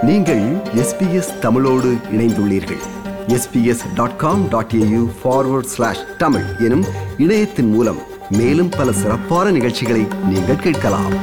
நீங்கள் எஸ்பிஎஸ் தமிழோடு இணைந்துள்ளீர்கள் SBS dot com dot AU forward slash Tamil எனும் இணையத்தின் மூலம் மேலும் பல சிறப்பான நிகழ்ச்சிகளை நீங்கள் கேட்கலாம்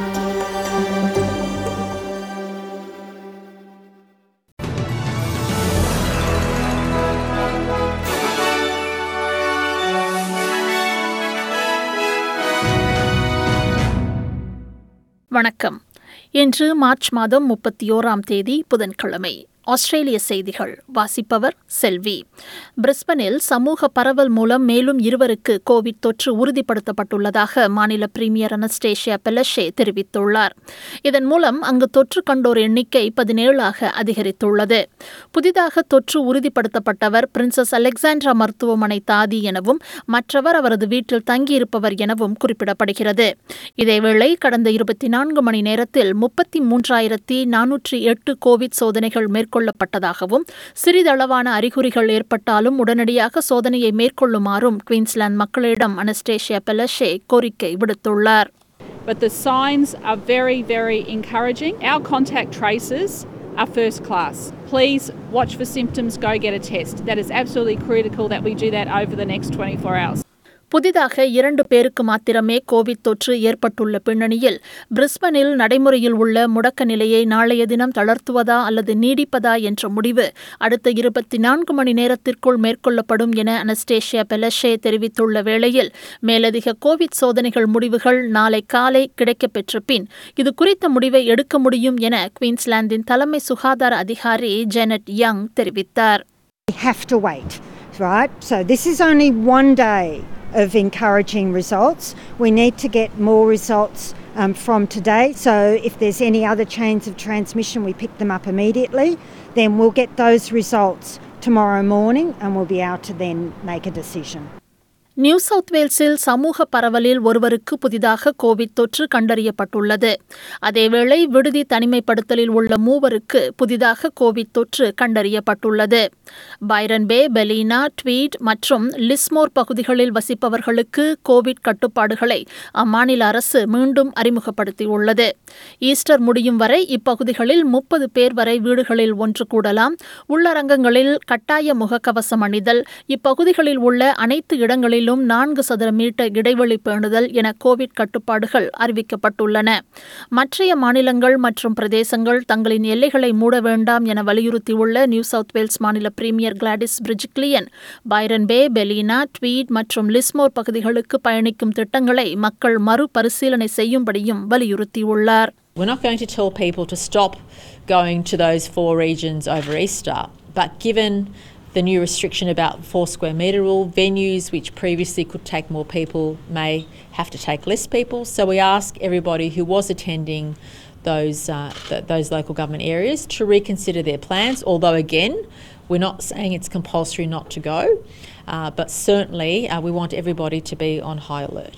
வணக்கம் இன்று மார்ச் மாதம் முப்பத்தி ஓராம் தேதி புதன்கிழமை ஆஸ்திரேலிய செய்திகள் வாசிப்பவர் செல்வி பிரிஸ்பனில் சமூக பரவல் மூலம் மேலும் இருவருக்கு கோவிட் தொற்று உறுதிப்படுத்தப்பட்டுள்ளதாக மாநில பிரீமியர் அனஸ்டேஷியா பெலஷே தெரிவித்துள்ளார் இதன் மூலம் அங்கு தொற்று கண்டோர் எண்ணிக்கை பதினேழாக அதிகரித்துள்ளது புதிதாக தொற்று உறுதிப்படுத்தப்பட்டவர் பிரின்சஸ் அலெக்சாண்ட்ரா மருத்துவமனை தாதி எனவும் மற்றவர் அவரது வீட்டில் தங்கியிருப்பவர் எனவும் குறிப்பிடப்படுகிறது இதேவேளை கடந்த இருபத்தி நான்கு மணி நேரத்தில் முப்பத்தி மூன்றாயிரத்தி நானூற்றி எட்டு கோவிட் சோதனைகள் மேற்கொள்ளப்பட்டதாகவும் சிறிதளவான அறிகுறிகள் ஏற்பட்டாலும் உடனடியாக சோதனையை மேற்கொள்ளுமாறும் குயின்ஸ்லாந்து மக்களிடம் அனஸ்டேஷியா பெலஷே கோரிக்கை விடுத்துள்ளார் but the signs are very, very encouraging. Our contact tracers are first class. Please watch for symptoms, go get a test. That is absolutely critical that we do that over the next 24 hours. புதிதாக இரண்டு பேருக்கு மாத்திரமே Covid தொற்று ஏற்பட்டுள்ள பின்னணியில் பிரிஸ்பனில் நடைமுறையில் உள்ள முடக்க நிலையை நாளைய தினம் தளர்த்துவதா அல்லது நீடிப்பதா என்ற முடிவு அடுத்த இருபத்தி நான்கு மணி நேரத்திற்குள் மேற்கொள்ளப்படும் என அனஸ்டேஷியா பெலஷே தெரிவித்துள்ள வேளையில் மேலதிக கோவிட் சோதனைகள் முடிவுகள் நாளை காலை கிடைக்கப்பெற்ற பின் இது குறித்த முடிவை எடுக்க முடியும் என குயின்ஸ்லாந்தின் தலைமை சுகாதார அதிகாரி ஜெனட் யங் தெரிவித்தார் We have to wait, right? So this is only one day of encouraging results. We need to get more results um, from today. So if there's any other chains of transmission, we pick them up immediately. Then we'll get those results tomorrow morning and we'll be able to then make a decision. New South வேல்ஸில் சமூக பரவலில் ஒருவருக்கு புதிதாக Covid தொற்று கண்டறியப்பட்டுள்ளது அதேவேளை விடுதி தனிமைப்படுத்தலில் உள்ள மூவருக்கு புதிதாக கோவிட் தொற்று கண்டறியப்பட்டுள்ளது பைரன் பே பெலினா ட்வீட் மற்றும் லிஸ்மோர் பகுதிகளில் வசிப்பவர்களுக்கு கோவிட் கட்டுப்பாடுகளை அம்மாநில அரசு மீண்டும் அறிமுகப்படுத்தியுள்ளது ஈஸ்டர் முடியும் வரை இப்பகுதிகளில் முப்பது பேர் வரை வீடுகளில் ஒன்று கூடலாம் உள்ளரங்கங்களில் கட்டாய முகக்கவசம் அணிதல் இப்பகுதிகளில் உள்ள அனைத்து இடங்களிலும் நான்கு சதுர மீட்டர் இடைவெளி பேணுதல் என கோவிட் கட்டுப்பாடுகள் அறிவிக்கப்பட்டுள்ளன மற்றைய மாநிலங்கள் மற்றும் பிரதேசங்கள் தங்களின் எல்லைகளை மூட வேண்டாம் என வலியுறுத்தியுள்ள நியூ சவுத் வேல்ஸ் மாநில premier Gladys Berejiklian Byron Bay Ballina Tweed மற்றும் லிஸ்மோர் பகுதிகளுக்கு பயணிக்கும் திட்டங்களை மக்கள் மறுபரிசீலனை செய்யும்படியும் வலியுறுத்தியுள்ளார் We're not going to tell people to stop going to those four regions over Easter, but given the new restriction about four square metre rule, venues which previously could take more people may have to take less people. So we ask everybody who was attending those uh, th- those local government areas to reconsider their plans. Although again, we're not saying it's compulsory not to go, uh, but certainly uh, we want everybody to be on high alert.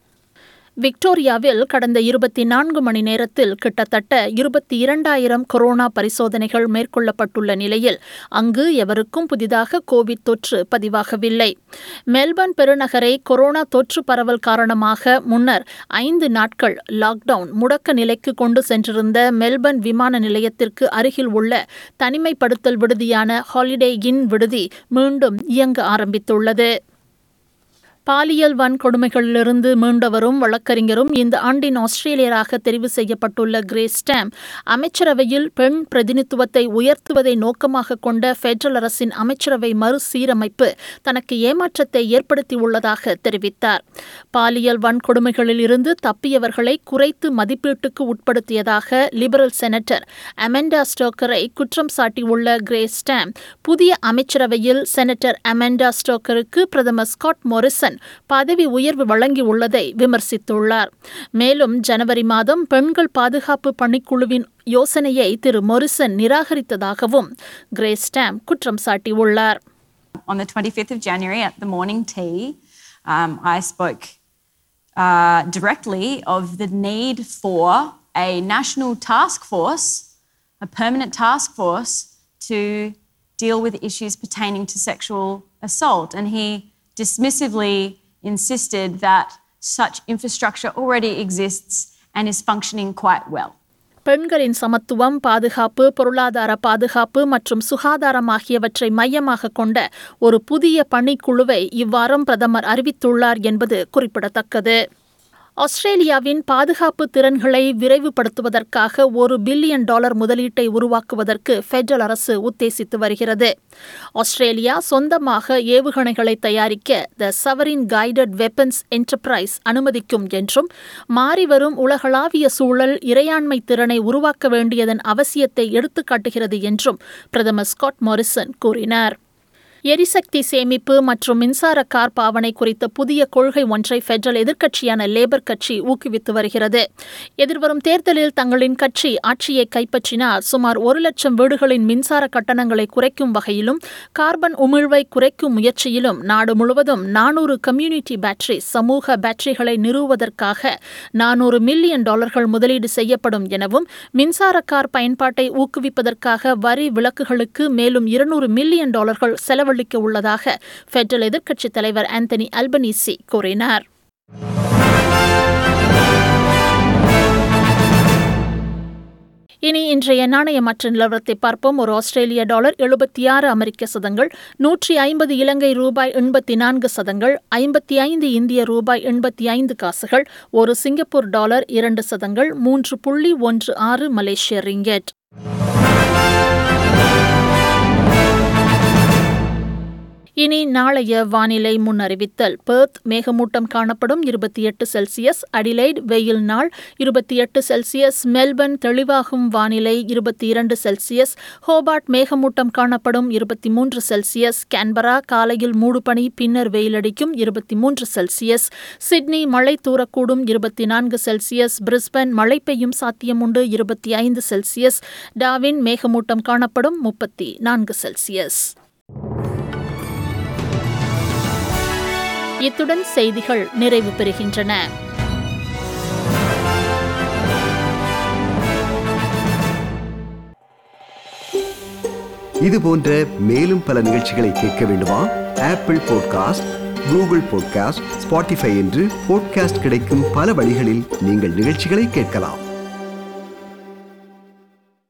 விக்டோரியாவில் கடந்த இருபத்தி நான்கு மணி நேரத்தில் கிட்டத்தட்ட இருபத்தி இரண்டாயிரம் corona பரிசோதனைகள் மேற்கொள்ளப்பட்டுள்ள நிலையில் அங்கு எவருக்கும் புதிதாக கோவிட் தொற்று பதிவாகவில்லை மெல்பர்ன் பெருநகரை கொரோனா தொற்று பரவல் காரணமாக முன்னர் ஐந்து நாட்கள் லாக்டவுன் முடக்க நிலைக்கு கொண்டு சென்றிருந்த மெல்பர்ன் விமான நிலையத்திற்கு அருகில் உள்ள தனிமைப்படுத்தல் விடுதியான ஹாலிடே இன் விடுதி மீண்டும் இயங்க ஆரம்பித்துள்ளது பாலியல் வன்கொடுமைகளிலிருந்து மீண்டு வரும் வழக்கறிஞரும் இந்த ஆண்டின் ஆஸ்திரேலியராக தெரிவு செய்யப்பட்டுள்ள கிரேஸ் ஸ்டாம் அமைச்சரவையில் பெண் பிரதிநிதித்துவத்தை உயர்த்துவதை நோக்கமாக கொண்ட பெடரல் அரசின் அமைச்சரவை மறுசீரமைப்பு தனக்கு ஏமாற்றத்தை ஏற்படுத்தியுள்ளதாக தெரிவித்தார் பாலியல் வன்கொடுமைகளில் இருந்து தப்பியவர்களை குறைத்து மதிப்பீட்டுக்கு உட்படுத்தியதாக லிபரல் செனட்டர் அமெண்டா ஸ்டோக்கரை குற்றம் சாட்டியுள்ள கிரேஸ் ஸ்டாம் புதிய அமைச்சரவையில் செனட்டர் அமெண்டா ஸ்டோக்கருக்கு பிரதமர் ஸ்காட் மொரிசன் பதவி உயர்வு வழங்கியுள்ளதை விமர்சித்துள்ளார் மேலும் ஜனவரி மாதம் பெண்கள் பாதுகாப்பு பணிக்குழுவின் யோசனையை திரு மொரிசன் நிராகரித்ததாகவும் கிரேஸ் ஸ்டாம் குற்றம் சாட்டியுள்ளார் on the 25th of January at the morning tea, um, I spoke uh, directly of the need for a national task force, a permanent task force, to deal with issues pertaining to sexual assault. And he dismissively insisted that such infrastructure already exists and is functioning quite well. பெண்களின் சமத்துவம் பாதுகாப்பு பொருளாதார பாதுகாப்பு மற்றும் சுகாதாரம் ஆகியவற்றை மையமாக கொண்ட ஒரு புதிய பணிக்குழுவை இவ்வாரம் பிரதமர் அறிவித்துள்ளார் என்பது குறிப்பிடத்தக்கது ஆஸ்திரேலியாவின் பாதுகாப்பு திறன்களை விரைவுபடுத்துவதற்காக ஒரு பில்லியன் டாலர் முதலீட்டை உருவாக்குவதற்கு ஃபெடரல் அரசு உத்தேசித்து வருகிறது ஆஸ்திரேலியா சொந்தமாக ஏவுகணைகளை தயாரிக்க the sovereign guided weapons enterprise அனுமதிக்கும் என்றும் மாறிவரும் உலகளாவிய சூழல் இறையாண்மை திறனை உருவாக்க வேண்டியதன் அவசியத்தை எடுத்துக்காட்டுகிறது என்றும் பிரதமர் ஸ்காட் மாரிசன் கூறினார் எரிசக்தி சேமிப்பு மற்றும் மின்சார கார் பாவனை குறித்த புதிய கொள்கை ஒன்றை ஃபெடரல் எதிர்க்கட்சியான லேபர் கட்சி ஊக்குவித்து வருகிறது எதிர்வரும் தேர்தலில் தங்களின் கட்சி ஆட்சியை கைப்பற்றினால் சுமார் ஒரு லட்சம் வீடுகளின் மின்சார கட்டணங்களை குறைக்கும் வகையிலும் கார்பன் உமிழ்வை குறைக்கும் முயற்சியிலும் நாடு முழுவதும் நானூறு கம்யூனிட்டி பேட்டரி சமூக பேட்டரிகளை நிறுவுவதற்காக நானூறு மில்லியன் டாலர்கள் முதலீடு செய்யப்படும் எனவும் மின்சார கார் பயன்பாட்டை ஊக்குவிப்பதற்காக வரி விலக்குகளுக்கு மேலும் இருநூறு மில்லியன் டாலர்கள் செலவழிக்க உள்ளதாக ஃபெடரல் எதிர்க்கட்சித் தலைவர் ஆந்தனி அல்பனீசி கூறினார் இனி இன்றைய நாணயமற்ற நிலவரத்தை பார்ப்போம் ஒரு ஆஸ்திரேலிய டாலர் எழுபத்தி ஆறு அமெரிக்க சதங்கள் நூற்றி ஐம்பது இலங்கை ரூபாய் எண்பத்தி நான்கு சதங்கள் ஐம்பத்தி ஐந்து இந்திய ரூபாய் எண்பத்தி ஐந்து காசுகள் ஒரு சிங்கப்பூர் டாலர் இரண்டு சதங்கள் மூன்று புள்ளி ஒன்று ஆறு மலேசிய ரிங்கெட் இனி நாளைய வானிலை முன்னறிவித்தல் பெர்த் மேகமூட்டம் காணப்படும் இருபத்தி எட்டு செல்சியஸ் அடிலைட் வெயில் நாள் இருபத்தி எட்டு செல்சியஸ் மெல்பர்ன் தெளிவாகும் வானிலை இருபத்தி இரண்டு செல்சியஸ் ஹோபார்ட் மேகமூட்டம் காணப்படும் இருபத்தி மூன்று செல்சியஸ் கேன்பரா காலையில் மூடுபனி பின்னர் வெயிலடிக்கும் இருபத்தி மூன்று செல்சியஸ் சிட்னி மழை தூரக்கூடும் இருபத்தி நான்கு செல்சியஸ் பிரிஸ்பன் மழை பெய்யும் சாத்தியமுண்டு இருபத்தி ஐந்து செல்சியஸ் டாவின் மேகமூட்டம் காணப்படும் முப்பத்தி நான்கு செல்சியஸ் இத்துடன் செய்திகள் நிறைவு பெறுகின்றன இது போன்ற மேலும் பல நிகழ்ச்சிகளை கேட்க வேண்டுமா Apple podcast Google podcast Spotify என்று பாட்காஸ்ட் கிடைக்கும் பல வழிகளில் நீங்கள் நிகழ்ச்சிகளை கேட்கலாம்